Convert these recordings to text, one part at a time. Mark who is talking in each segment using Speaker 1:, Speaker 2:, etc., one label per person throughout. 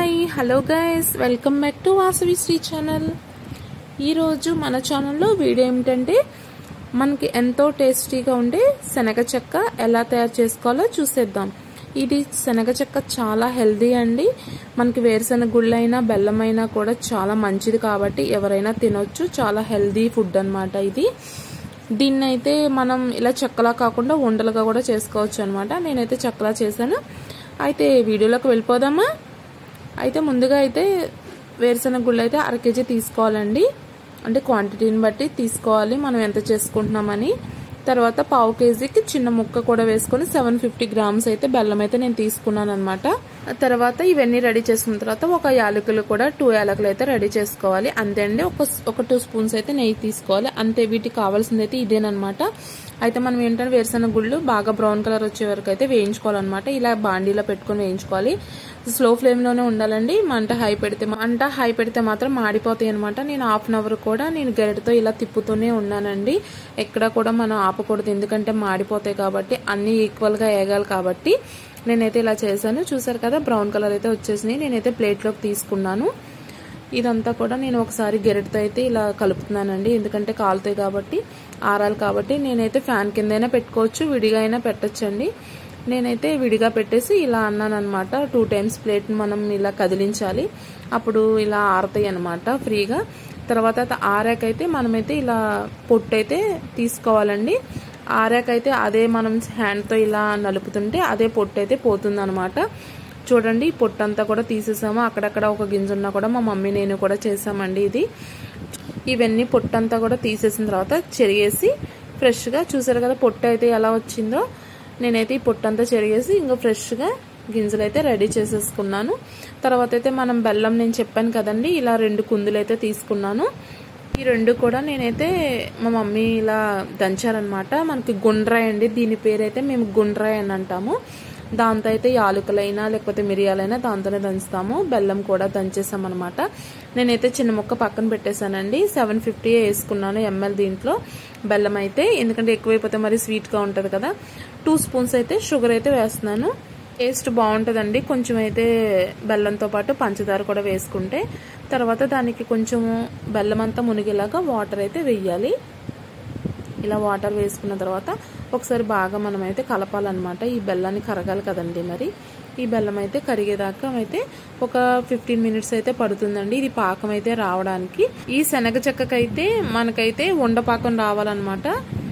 Speaker 1: hi hello guys welcome back to Vasavi Sri channel ఈరోజు మన ఛానల్లో వీడియో ఏమిటంటే మనకి ఎంతో టేస్టీగా ఉండే శనగ చెక్క ఎలా తయారు చేసుకోవాలో చూసేద్దాం ఇది శనగ చెక్క చాలా హెల్దీ అండి మనకి వేరుశనగ గుళ్ళైనా బెల్లమైనా కూడా చాలా మంచిది కాబట్టి ఎవరైనా తినొచ్చు చాలా హెల్దీ ఫుడ్ అనమాట ఇది దీన్ని అయితే మనం ఇలా చెక్కలా కాకుండా ఉండలుగా కూడా చేసుకోవచ్చు అనమాట నేనైతే చెక్కలా చేశాను అయితే వీడియోలోకి వెళ్ళిపోదామా అయితే ముందుగా అయితే వేరుశనగ గుళ్ళు అయితే అర కేజీ తీసుకోవాలండి అంటే క్వాంటిటీని బట్టి తీసుకోవాలి మనం ఎంత చేసుకుంటున్నామని తర్వాత పావు కేజీకి చిన్న ముక్క కూడా వేసుకొని సెవెన్ ఫిఫ్టీ గ్రామ్స్ అయితే బెల్లం అయితే నేను తీసుకున్నాను అనమాట తర్వాత ఇవన్నీ రెడీ చేసుకున్న తర్వాత ఒక యాలకులు కూడా టూ యాలకులు అయితే రెడీ చేసుకోవాలి అంతే అండి ఒక ఒక టూ స్పూన్స్ అయితే నెయ్యి తీసుకోవాలి అంతే వీటికి కావాల్సింది అయితే ఇదేనమాట అయితే మనం ఏంటంటే వేరుశనగ గుళ్ళు బాగా బ్రౌన్ కలర్ వచ్చే వరకు అయితే వేయించుకోవాలన్నమాట ఇలా బాండీలో పెట్టుకొని వేయించుకోవాలి స్లో ఫ్లేమ్లోనే ఉండాలండి మంట హై పెడితే మంట హై పెడితే మాత్రం మాడిపోతాయి అనమాట నేను హాఫ్ అన్ అవర్ కూడా నేను గరిటతో ఇలా తిప్పుతూనే ఉన్నానండి ఎక్కడ కూడా మనం ఆపకూడదు ఎందుకంటే మాడిపోతాయి కాబట్టి అన్నీ ఈక్వల్గా వేగాలి కాబట్టి నేనైతే ఇలా చేశాను చూసారు కదా బ్రౌన్ కలర్ అయితే వచ్చేసినాయి నేనైతే ప్లేట్లోకి తీసుకున్నాను ఇదంతా కూడా నేను ఒకసారి గెరటితో అయితే ఇలా కలుపుతున్నానండి ఎందుకంటే కాలుతాయి కాబట్టి ఆరాలి కాబట్టి నేనైతే ఫ్యాన్ కిందైనా పెట్టుకోవచ్చు విడిగా అయినా పెట్టచ్చండి నేనైతే విడిగా పెట్టేసి ఇలా అన్నాను అనమాట టూ టైమ్స్ ప్లేట్ మనం ఇలా కదిలించాలి అప్పుడు ఇలా ఆరుతాయి అనమాట ఫ్రీగా తర్వాత ఆరాకైతే మనమైతే ఇలా పొట్టు అయితే తీసుకోవాలండి ఆరాకైతే అదే మనం హ్యాండ్తో ఇలా నలుపుతుంటే అదే పొట్టు అయితే పోతుందనమాట చూడండి పొట్టంతా కూడా తీసేసాము అక్కడక్కడ ఒక గింజ ఉన్నా కూడా మా మమ్మీ నేను కూడా చేసామండి ఇది ఇవన్నీ పొట్టంతా కూడా తీసేసిన తర్వాత చెరిగేసి ఫ్రెష్గా చూసారు కదా పొట్టు అయితే ఎలా వచ్చిందో నేనైతే ఈ పొట్టంతా చెరిగేసి ఇంకా ఫ్రెష్గా గింజలు అయితే రెడీ చేసేసుకున్నాను తర్వాత అయితే మనం బెల్లం నేను చెప్పాను కదండి ఇలా రెండు కుందులు అయితే తీసుకున్నాను ఈ రెండు కూడా నేనైతే మా మమ్మీ ఇలా దంచారనమాట మనకి గుండ్రాయ్ అండి దీని పేరైతే మేము గుండ్రాయ్ అని అంటాము దాంతో అయితే యాలుకలైనా లేకపోతే మిరియాలైనా దాంతోనే దంచుతాము బెల్లం కూడా దంచేసాం అనమాట నేనైతే చిన్న ముక్క పక్కన పెట్టేశానండి సెవెన్ ఫిఫ్టీ వేసుకున్నాను ఎంఎల్ దీంట్లో బెల్లం అయితే ఎందుకంటే ఎక్కువైపోతే మరి స్వీట్గా ఉంటుంది కదా టూ స్పూన్స్ అయితే షుగర్ అయితే వేస్తున్నాను టేస్ట్ బాగుంటుందండి కొంచెం అయితే బెల్లంతో పాటు పంచదార కూడా వేసుకుంటే తర్వాత దానికి కొంచెము బెల్లం అంతా మునిగేలాగా వాటర్ అయితే వెయ్యాలి ఇలా వాటర్ వేసుకున్న తర్వాత ఒకసారి బాగా మనం అయితే కలపాలన్నమాట ఈ బెల్లాన్ని కరగాలి కదండి మరి ఈ బెల్లం అయితే కరిగేదాకా అయితే ఒక ఫిఫ్టీన్ మినిట్స్ అయితే పడుతుందండి ఇది పాకం అయితే రావడానికి ఈ శనగ చెక్కకైతే మనకైతే ఉండపాకం రావాలన్నమాట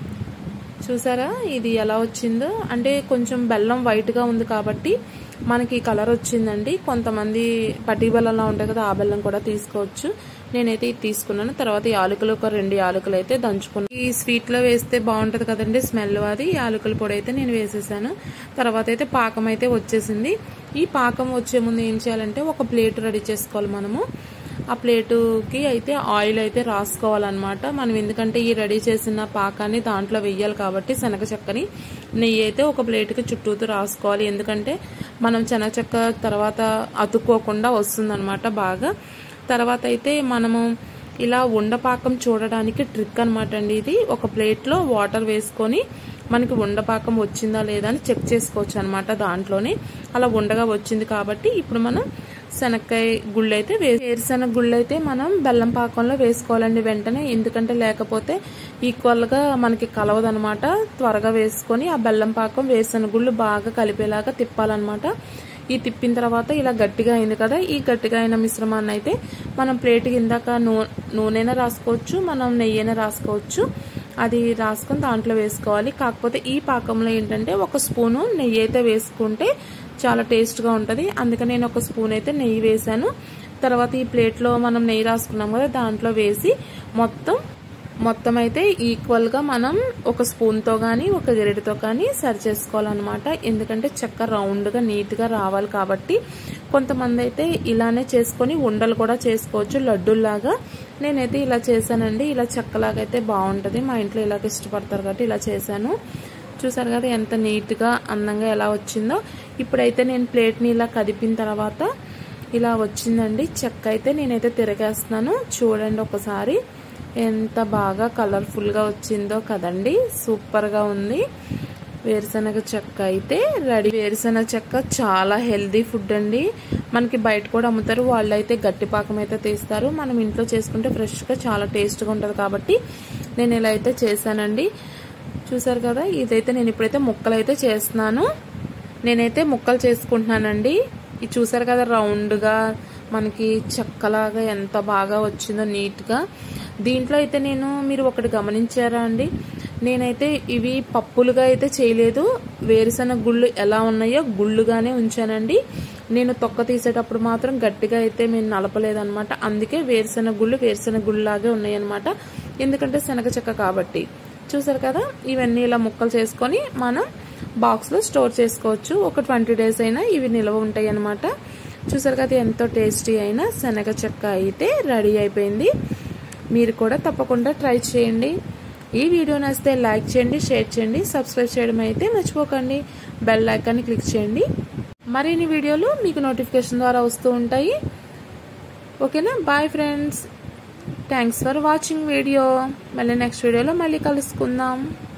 Speaker 1: చూసారా ఇది ఎలా వచ్చిందో అంటే కొంచెం బెల్లం వైట్గా ఉంది కాబట్టి మనకి కలర్ వచ్చిందండి కొంతమంది పట్టి బెల్లంలా ఉంటాయి కదా ఆ బెల్లం కూడా తీసుకోవచ్చు నేనైతే ఇది తీసుకున్నాను తర్వాత యాలకులు ఒక రెండు యాలకులు అయితే దంచుకున్నాను ఈ స్వీట్లో వేస్తే బాగుంటుంది కదండి స్మెల్ అది యాలకుల పొడి అయితే నేను వేసేసాను తర్వాత అయితే పాకం అయితే వచ్చేసింది ఈ పాకం వచ్చే ముందు ఏం చేయాలంటే ఒక ప్లేట్ రెడీ చేసుకోవాలి మనము ఆ ప్లేటుకి అయితే ఆయిల్ అయితే రాసుకోవాలన్నమాట మనం ఎందుకంటే ఈ రెడీ చేసిన పాకాన్ని దాంట్లో వెయ్యాలి కాబట్టి శనగ చెక్కని నెయ్యి అయితే ఒక ప్లేట్కి చుట్టూతో రాసుకోవాలి ఎందుకంటే మనం శనగ చెక్క తర్వాత అతుక్కోకుండా వస్తుందన్నమాట బాగా తర్వాత అయితే మనము ఇలా ఉండపాకం చూడడానికి ట్రిక్ అనమాట అండి ఇది ఒక ప్లేట్లో వాటర్ వేసుకొని మనకి ఉండపాకం వచ్చిందా లేదా అని చెక్ చేసుకోవచ్చు అనమాట దాంట్లోనే అలా ఉండగా వచ్చింది కాబట్టి ఇప్పుడు మనం శనక్కాయ గుళ్ళు అయితే వేరుశనగ గుళ్ళు అయితే మనం బెల్లం పాకంలో వేసుకోవాలండి వెంటనే ఎందుకంటే లేకపోతే ఈక్వల్గా మనకి కలవదనమాట త్వరగా వేసుకొని ఆ బెల్లం పాకం వేరుశనగ గుళ్ళు బాగా కలిపేలాగా తిప్పాలన్నమాట ఈ తిప్పిన తర్వాత ఇలా గట్టిగా అయింది కదా ఈ గట్టిగా అయిన మిశ్రమాన్ని అయితే మనం ప్లేట్ కిందాక నూ నూనెనా రాసుకోవచ్చు మనం నెయ్యైనా రాసుకోవచ్చు అది రాసుకొని దాంట్లో వేసుకోవాలి కాకపోతే ఈ పాకంలో ఏంటంటే ఒక స్పూను నెయ్యి అయితే వేసుకుంటే చాలా టేస్ట్గా ఉంటుంది అందుకని నేను ఒక స్పూన్ అయితే నెయ్యి వేసాను తర్వాత ఈ ప్లేట్లో మనం నెయ్యి రాసుకున్నాం కదా దాంట్లో వేసి మొత్తం మొత్తం అయితే ఈక్వల్గా మనం ఒక స్పూన్తో కానీ ఒక గరిటతో కానీ సరి చేసుకోవాలన్నమాట ఎందుకంటే చెక్క రౌండ్గా నీట్గా రావాలి కాబట్టి కొంతమంది అయితే ఇలానే చేసుకొని ఉండలు కూడా చేసుకోవచ్చు లడ్డూల్లాగా నేనైతే ఇలా చేశానండి ఇలా చెక్కలాగా అయితే బాగుంటుంది మా ఇంట్లో ఇలాగ ఇష్టపడతారు కాబట్టి ఇలా చేశాను చూసారు కదా ఎంత నీట్గా అందంగా ఎలా వచ్చిందో ఇప్పుడైతే నేను ప్లేట్ని ఇలా కదిపిన తర్వాత ఇలా వచ్చిందండి చెక్క అయితే నేనైతే తిరగేస్తున్నాను చూడండి ఒకసారి ఎంత బాగా కలర్ఫుల్గా వచ్చిందో కదండి సూపర్గా ఉంది వేరుశనగ చెక్క అయితే రెడీ వేరుశనగ చెక్క చాలా హెల్దీ ఫుడ్ అండి మనకి బయట కూడా అమ్ముతారు వాళ్ళు అయితే గట్టి పాకం అయితే తీస్తారు మనం ఇంట్లో చేసుకుంటే ఫ్రెష్గా చాలా టేస్ట్గా ఉంటుంది కాబట్టి నేను ఇలా అయితే చేశానండి చూసారు కదా ఇదైతే నేను ఇప్పుడైతే ముక్కలు అయితే చేస్తున్నాను నేనైతే ముక్కలు చేసుకుంటున్నానండి ఇది చూసారు కదా రౌండ్గా మనకి చెక్కలాగా ఎంత బాగా వచ్చిందో నీట్గా దీంట్లో అయితే నేను మీరు ఒకటి గమనించారా అండి నేనైతే ఇవి పప్పులుగా అయితే చేయలేదు వేరుశనగ గుళ్ళు ఎలా ఉన్నాయో గుళ్ళుగానే ఉంచానండి నేను తొక్క తీసేటప్పుడు మాత్రం గట్టిగా అయితే మేము నలపలేదనమాట అందుకే వేరుశనగ గుళ్ళు వేరుశనగ గుళ్ళలాగే ఉన్నాయన్నమాట ఎందుకంటే శనగ చెక్క కాబట్టి చూసారు కదా ఇవన్నీ ఇలా ముక్కలు చేసుకొని మనం బాక్స్లో స్టోర్ చేసుకోవచ్చు ఒక ట్వంటీ డేస్ అయినా ఇవి నిల్వ ఉంటాయి అన్నమాట చూసారు కదా ఎంతో టేస్టీ అయిన శనగ చెక్క అయితే రెడీ అయిపోయింది మీరు కూడా తప్పకుండా ట్రై చేయండి ఈ వీడియో నచ్చితే లైక్ చేయండి షేర్ చేయండి సబ్స్క్రైబ్ చేయడం అయితే మర్చిపోకండి బెల్ ఐకాన్ని క్లిక్ చేయండి మరిన్ని వీడియోలు మీకు నోటిఫికేషన్ ద్వారా వస్తూ ఉంటాయి ఓకేనా bye friends thanks for watching video మళ్ళీ నెక్స్ట్ వీడియోలో మళ్ళీ కలుసుకుందాం